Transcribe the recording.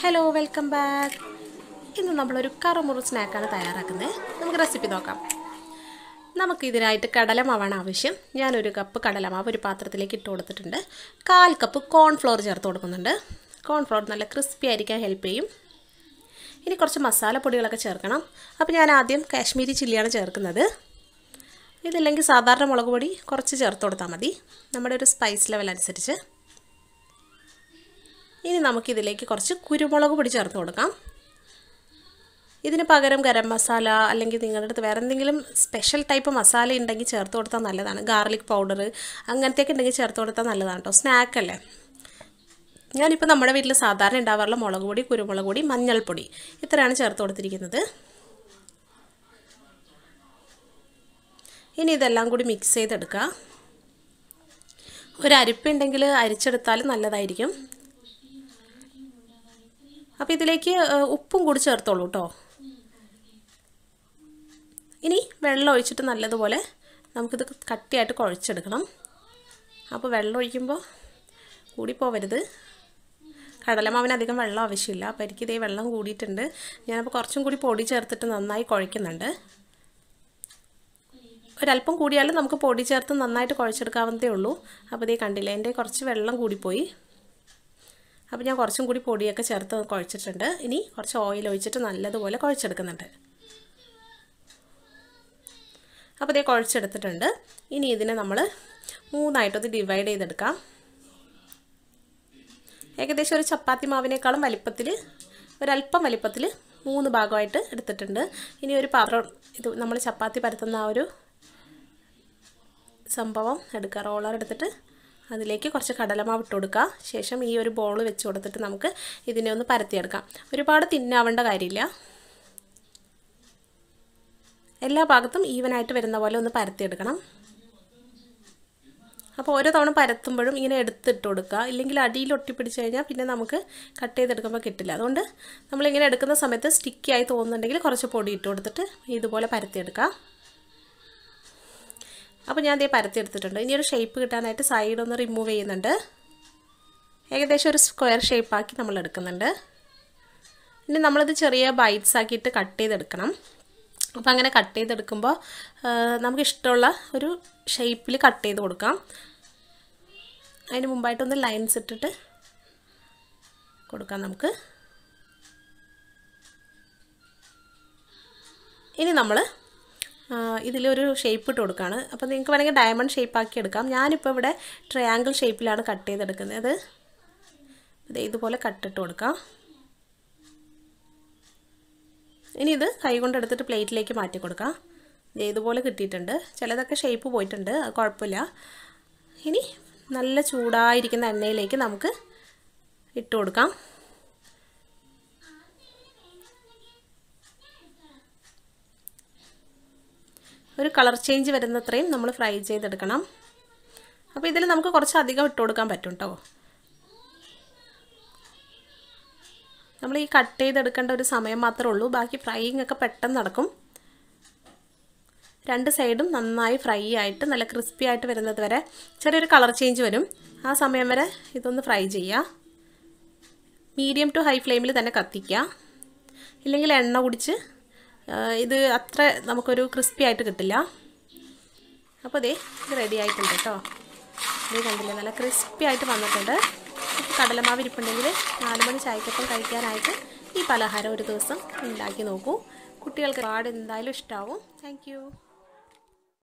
hello welcome back ഇന്ന് നമ്മളൊരു കറമുറു സ്നാക്കാണ് തയ്യാറാക്കുന്നത് നമുക്ക് റെസിപ്പി നോക്കാം നമുക്ക് ഇതിനായിട്ട് കടലമാവാണ് ആവശ്യം ഞാനൊരു കപ്പ് കടലമാവ് ഒരു പാത്രത്തിലേക്ക് ഇട്ട് കൊടുത്തിട്ടുണ്ട് കാൽ കപ്പ് കോൺഫ്ലോർ ചേർത്ത് കൊടുക്കുന്നുണ്ട് കോൺഫ്ലോർ നല്ല ക്രിസ്പി ആയിരിക്കാൻ ഹെൽപ്പ് ചെയ്യും ഇനി കുറച്ച് മസാലപ്പൊടികളൊക്കെ ചേർക്കണം അപ്പോൾ ഞാൻ ആദ്യം കാശ്മീരി ചില്ലിയാണ് ചേർക്കുന്നത് ഇതില്ലെങ്കിൽ സാധാരണ മുളക് പൊടി കുറച്ച് ചേർത്ത് കൊടുത്താൽ മതി നമ്മുടെ ഒരു സ്പൈസ് ലെവൽ അനുസരിച്ച് ഇനി നമുക്കിതിലേക്ക് കുറച്ച് കുരുമുളക് പൊടി ചേർത്ത് കൊടുക്കാം ഇതിന് പകരം ഗരം മസാല അല്ലെങ്കിൽ നിങ്ങളുടെ അടുത്ത് വേറെ എന്തെങ്കിലും സ്പെഷ്യൽ ടൈപ്പ് മസാല ഉണ്ടെങ്കിൽ ചേർത്ത് കൊടുത്താൽ നല്ലതാണ് ഗാർലിക് പൗഡർ അങ്ങനത്തെയൊക്കെ ഉണ്ടെങ്കിൽ ചേർത്ത് കൊടുത്താൽ നല്ലതാണ് കേട്ടോ സ്നാക്കല്ലേ ഞാനിപ്പോൾ നമ്മുടെ വീട്ടിൽ സാധാരണ ഉണ്ടാവാറുള്ള മുളക് പൊടി കുരുമുളക് പൊടി മഞ്ഞൾപ്പൊടി ഇത്രയാണ് ചേർത്ത് കൊടുത്തിരിക്കുന്നത് ഇനി ഇതെല്ലാം കൂടി മിക്സ് ചെയ്തെടുക്കുക ഒരു അരിപ്പുണ്ടെങ്കിൽ അരിച്ചെടുത്താലും നല്ലതായിരിക്കും അപ്പോൾ ഇതിലേക്ക് ഉപ്പും കൂടി ചേർത്തോളൂ കേട്ടോ ഇനി വെള്ളം ഒഴിച്ചിട്ട് നല്ലതുപോലെ നമുക്കിത് കട്ടിയായിട്ട് കുഴച്ചെടുക്കണം അപ്പോൾ വെള്ളം ഒഴിക്കുമ്പോൾ കൂടിപ്പോവരുത് കടലമാവിന് അധികം വെള്ളം ആവശ്യമില്ല അപ്പോൾ എനിക്ക് ഇതേ വെള്ളം കൂടിയിട്ടുണ്ട് ഞാനപ്പോൾ കുറച്ചും കൂടി പൊടി ചേർത്തിട്ട് നന്നായി കുഴയ്ക്കുന്നുണ്ട് ഒരല്പം കൂടിയാലും നമുക്ക് പൊടി ചേർത്ത് നന്നായിട്ട് കുഴച്ചെടുക്കാവുന്നതേ ഉള്ളൂ അപ്പോൾ ഇതേ കണ്ടില്ല എൻ്റെ കുറച്ച് വെള്ളം കൂടിപ്പോയി അപ്പോൾ ഞാൻ കുറച്ചും കൂടി പൊടിയൊക്കെ ചേർത്ത് കുഴച്ചിട്ടുണ്ട് ഇനി കുറച്ച് ഓയിൽ ഒഴിച്ചിട്ട് നല്ലതുപോലെ കുഴച്ചെടുക്കുന്നുണ്ട് അപ്പോൾ ഇതേ കുഴച്ചെടുത്തിട്ടുണ്ട് ഇനി ഇതിനെ നമ്മൾ മൂന്നായിട്ടൊന്ന് ഡിവൈഡ് ചെയ്തെടുക്കാം ഏകദേശം ഒരു ചപ്പാത്തി മാവിനേക്കാളും വലിപ്പത്തിൽ ഒരല്പം വലിപ്പത്തിൽ മൂന്ന് ഭാഗമായിട്ട് എടുത്തിട്ടുണ്ട് ഇനി ഒരു പാത്രം ഇത് നമ്മൾ ചപ്പാത്തി പരത്തുന്ന ആ ഒരു സംഭവം എടുക്കുക റോളർ എടുത്തിട്ട് അതിലേക്ക് കുറച്ച് കടലമാവ് ഇട്ട് കൊടുക്കുക ശേഷം ഈ ഒരു ബോൾ വെച്ച് കൊടുത്തിട്ട് നമുക്ക് ഇതിനെ ഒന്ന് പരത്തിയെടുക്കാം ഒരുപാട് തിന്നാവേണ്ട കാര്യമില്ല എല്ലാ ഭാഗത്തും ഈവനായിട്ട് വരുന്ന പോലെ ഒന്ന് പരത്തിയെടുക്കണം അപ്പോൾ ഓരോ തവണ പരത്തുമ്പോഴും ഇങ്ങനെ എടുത്തിട്ട് കൊടുക്കുക ഇല്ലെങ്കിൽ അടിയിൽ ഒട്ടിപ്പിടിച്ച് കഴിഞ്ഞാൽ പിന്നെ നമുക്ക് കട്ട് ചെയ്തെടുക്കുമ്പോൾ കിട്ടില്ല അതുകൊണ്ട് നമ്മളിങ്ങനെ എടുക്കുന്ന സമയത്ത് സ്റ്റിക്കി ആയി തോന്നുന്നുണ്ടെങ്കിൽ കുറച്ച് പൊടി ഇട്ട് കൊടുത്തിട്ട് ഇതുപോലെ പരത്തിയെടുക്കാം അപ്പോൾ ഞാൻ ഇതേ പരത്തിയെടുത്തിട്ടുണ്ട് ഇനി ഒരു ഷേപ്പ് കിട്ടാനായിട്ട് സൈഡ് ഒന്ന് റിമൂവ് ചെയ്യുന്നുണ്ട് ഏകദേശം ഒരു സ്ക്വയർ ഷേപ്പാക്കി നമ്മൾ എടുക്കുന്നുണ്ട് ഇനി നമ്മളിത് ചെറിയ ബൈറ്റ്സ് ആക്കിയിട്ട് കട്ട് ചെയ്തെടുക്കണം അപ്പോൾ അങ്ങനെ കട്ട് ചെയ്തെടുക്കുമ്പോൾ നമുക്ക് ഇഷ്ടമുള്ള ഒരു ഷേപ്പിൽ കട്ട് ചെയ്ത് കൊടുക്കാം അതിന് മുമ്പായിട്ടൊന്ന് ലൈൻസ് ഇട്ടിട്ട് കൊടുക്കാം നമുക്ക് ഇനി നമ്മൾ ഇതിലൊരു ഷേപ്പ് ഇട്ട് കൊടുക്കുകയാണ് അപ്പോൾ നിങ്ങൾക്ക് വേണമെങ്കിൽ ഡയമണ്ട് ഷേപ്പ് ആക്കി എടുക്കാം ഞാനിപ്പോൾ ഇവിടെ ട്രയാങ്കിൾ ഷേപ്പിലാണ് കട്ട് ചെയ്തെടുക്കുന്നത് ഇത് ഇതുപോലെ കട്ടിട്ട് കൊടുക്കാം ഇനി ഇത് കൈ കൊണ്ട് എടുത്തിട്ട് പ്ലേറ്റിലേക്ക് മാറ്റി കൊടുക്കാം ഇതുപോലെ കിട്ടിയിട്ടുണ്ട് ചിലതൊക്കെ ഷേപ്പ് പോയിട്ടുണ്ട് അത് കുഴപ്പമില്ല ഇനി നല്ല ചൂടായിരിക്കുന്ന എണ്ണയിലേക്ക് നമുക്ക് ഇട്ട് കൊടുക്കാം ഒരു കളർ ചേഞ്ച് വരുന്നത്രയും നമ്മൾ ഫ്രൈ ചെയ്തെടുക്കണം അപ്പോൾ ഇതിൽ നമുക്ക് കുറച്ച് അധികം ഇട്ട് കൊടുക്കാൻ പറ്റും കേട്ടോ നമ്മൾ ഈ കട്ട് ചെയ്തെടുക്കേണ്ട ഒരു സമയം മാത്രമേ ഉള്ളൂ ബാക്കി ഫ്രൈയിങ് ഒക്കെ പെട്ടെന്ന് നടക്കും രണ്ട് സൈഡും നന്നായി ഫ്രൈ ആയിട്ട് നല്ല ക്രിസ്പി ആയിട്ട് വരുന്നത് വരെ ചെറിയൊരു കളർ ചേഞ്ച് വരും ആ സമയം വരെ ഇതൊന്ന് ഫ്രൈ ചെയ്യുക മീഡിയം ടു ഹൈ ഫ്ലെയിമിൽ തന്നെ കത്തിക്കുക ഇല്ലെങ്കിൽ എണ്ണ കുടിച്ച് ഇത് അത്ര നമുക്കൊരു ക്രിസ്പി ആയിട്ട് കിട്ടില്ല അപ്പോൾ ഇതേ ഇത് റെഡി ആയിട്ടുണ്ട് കേട്ടോ ഇത് കണ്ടില്ലേ നല്ല ക്രിസ്പി ആയിട്ട് വന്നിട്ടുണ്ട് കടലമാവ് ഇരിപ്പുണ്ടെങ്കിൽ നാല് മണി ചായക്കൊപ്പം കഴിക്കാനായിട്ട് ഈ പലഹാരം ഒരു ദിവസം ഉണ്ടാക്കി നോക്കൂ കുട്ടികൾക്ക് ഒരുപാട് എന്തായാലും ഇഷ്ടമാവും താങ്ക്